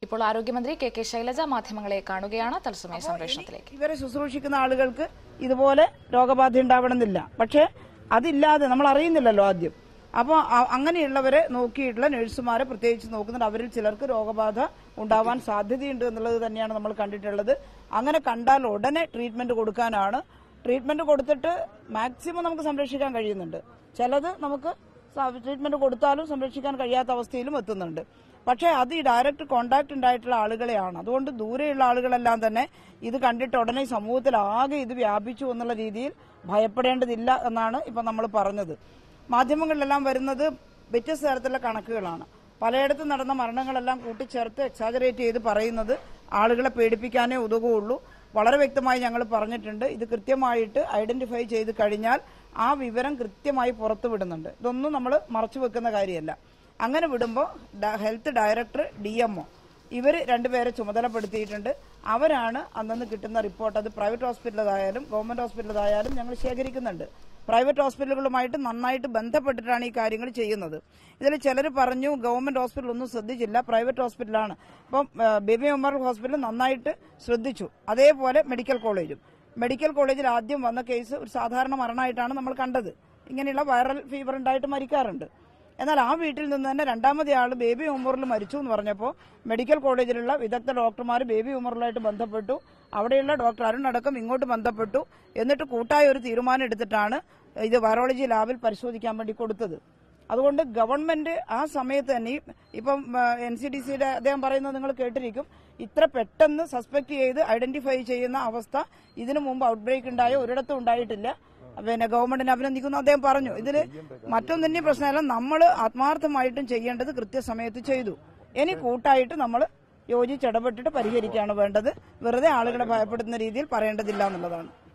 ഇപ്പോൾ ആരോഗ്യമന്ത്രി K K Shailaja മാധ്യമങ്ങളെ കാണുകയാണ് തത്സമയ സംപ്രേഷണത്തിലേക്ക് ഇവരെ ശുശ്രൂഷിക്കുന്ന ആളുകൾക്ക് ഇതുപോലെ രോഗബാധ ഉണ്ടാവണമെന്നില്ല പക്ഷെ അതില്ലാതെ നമ്മൾ അറിയുന്നില്ലല്ലോ ആദ്യം അപ്പോൾ അങ്ങനെയുള്ളവരെ നോക്കിയിട്ടുള്ള നഴ്സുമാരെ പ്രത്യേകിച്ച് നോക്കുന്നുണ്ട് അവരിൽ ചിലർക്ക് രോഗബാധ ഉണ്ടാവാൻ സാധ്യതയുണ്ട് എന്നുള്ളത് തന്നെയാണ് നമ്മൾ കണ്ടിട്ടുള്ളത് അങ്ങനെ കണ്ടാൽ ഉടനെ ട്രീറ്റ്മെന്റ് കൊടുക്കാനാണ് ട്രീറ്റ്മെന്റ് കൊടുത്തിട്ട് മാക്സിമം നമുക്ക് സംരക്ഷിക്കാൻ കഴിയുന്നുണ്ട് ചിലത് നമുക്ക് ട്രീറ്റ്മെന്റ് കൊടുത്താലും സംരക്ഷിക്കാൻ കഴിയാത്ത അവസ്ഥയിലും എത്തുന്നുണ്ട് പക്ഷേ അത് ഈ ഡയറക്റ്റ് കോണ്ടാക്ട് ഉണ്ടായിട്ടുള്ള ആളുകളെയാണ് അതുകൊണ്ട് ദൂരെയുള്ള ആളുകളെല്ലാം തന്നെ ഇത് കണ്ടിട്ട് ഉടനെ സമൂഹത്തിൽ ആകെ ഇത് വ്യാപിച്ചു എന്നുള്ള രീതിയിൽ ഭയപ്പെടേണ്ടതില്ല എന്നാണ് ഇപ്പൊ നമ്മൾ പറഞ്ഞത് മാധ്യമങ്ങളിലെല്ലാം വരുന്നത് വ്യത്യസ്ത തരത്തിലുള്ള കണക്കുകളാണ് പലയിടത്തും നടന്ന മരണങ്ങളെല്ലാം കൂട്ടിച്ചേർത്ത് എക്സാജറേറ്റ് ചെയ്ത് പറയുന്നത് ആളുകളെ പേടിപ്പിക്കാനേ ഉതകുള്ളൂ വളരെ വ്യക്തമായി ഞങ്ങൾ പറഞ്ഞിട്ടുണ്ട് ഇത് കൃത്യമായിട്ട് ഐഡന്റിഫൈ ചെയ്ത് കഴിഞ്ഞാൽ ആ വിവരം കൃത്യമായി പുറത്തു വിടുന്നുണ്ട് ഇതൊന്നും നമ്മൾ മറച്ചു വെക്കുന്ന കാര്യമല്ല അങ്ങനെ വിടുമ്പോൾ ഹെൽത്ത് ഡയറക്ടർ ഡി എംഒ ഇവർ രണ്ടുപേരെ ചുമതലപ്പെടുത്തിയിട്ടുണ്ട് അവരാണ് അന്നന്ന് കിട്ടുന്ന റിപ്പോർട്ട് അത് പ്രൈവറ്റ് ഹോസ്പിറ്റലിലായാലും ഗവൺമെന്റ് ഹോസ്പിറ്റലിലായാലും ഞങ്ങൾ ശേഖരിക്കുന്നുണ്ട് പ്രൈവറ്റ് ഹോസ്പിറ്റലുകളുമായിട്ട് നന്നായിട്ട് ബന്ധപ്പെട്ടിട്ടാണ് ഈ കാര്യങ്ങൾ ചെയ്യുന്നത് ഇതിൽ ചിലർ പറഞ്ഞു ഗവൺമെന്റ് ഹോസ്പിറ്റൽ ഒന്നും ശ്രദ്ധിച്ചില്ല പ്രൈവറ്റ് ഹോസ്പിറ്റലാണ് അപ്പം ആ, ബേബി മെമ്മോറിയൽ ഹോസ്പിറ്റൽ നന്നായിട്ട് ശ്രദ്ധിച്ചു അതേപോലെ മെഡിക്കൽ കോളേജും മെഡിക്കൽ കോളേജിൽ ആദ്യം വന്ന കേസ് ഒരു സാധാരണ മരണമായിട്ടാണ് നമ്മൾ കണ്ടത് ഇങ്ങനെയുള്ള വൈറൽ ഫീവർ ഉണ്ടായിട്ട് മരിക്കാറുണ്ട് എന്നാൽ ആ വീട്ടിൽ നിന്ന് തന്നെ രണ്ടാമത്തെ ആൾ ബേബി ഉമറിൽ മരിച്ചു എന്ന് പറഞ്ഞപ്പോൾ മെഡിക്കൽ കോളേജിലുള്ള വിദഗ്ധ ഡോക്ടർമാർ ബേബി ഉമറിലായിട്ട് ബന്ധപ്പെട്ടു അവിടെയുള്ള ഡോക്ടർ അരുൺ അടക്കം ഇങ്ങോട്ട് ബന്ധപ്പെട്ടു എന്നിട്ട് കൂട്ടായ ഒരു തീരുമാനം എടുത്തിട്ടാണ് ഇത് വൈറോളജി ലാബിൽ പരിശോധിക്കാൻ വേണ്ടി കൊടുത്തത് അതുകൊണ്ട് ഗവൺമെന്റ് ആ സമയത്ത് തന്നെ ഈ- ഇപ്പം എൻ സി ഡി സിയുടെ അദ്ദേഹം പറയുന്നത് നിങ്ങൾ കേട്ടിരിക്കും ഇത്ര പെട്ടെന്ന് സസ്പെക്ട് ചെയ്ത് ഐഡന്റിഫൈ ചെയ്യുന്ന അവസ്ഥ ഇതിനു മുമ്പ് ഔട്ട്ബ്രേക്ക് ഉണ്ടായ ഒരിടത്തും ഉണ്ടായിട്ടില്ല പിന്നെ ഗവൺമെന്റിനെ അഭിനന്ദിക്കുന്നു അദ്ദേഹം പറഞ്ഞു ഇതിൽ മറ്റൊന്നിന്റെ പ്രശ്നമല്ല നമ്മൾ ആത്മാർത്ഥമായിട്ടും ചെയ്യേണ്ടത് കൃത്യസമയത്ത് ചെയ്തു ഇനി കൂട്ടായിട്ട് നമ്മൾ യോജിച്ചിടപെട്ടിട്ട് പരിഹരിക്കുകയാണ് വേണ്ടത് വെറുതെ ആളുകളെ ഭയപ്പെടുത്തുന്ന രീതിയിൽ പറയേണ്ടതില്ല എന്നുള്ളതാണ്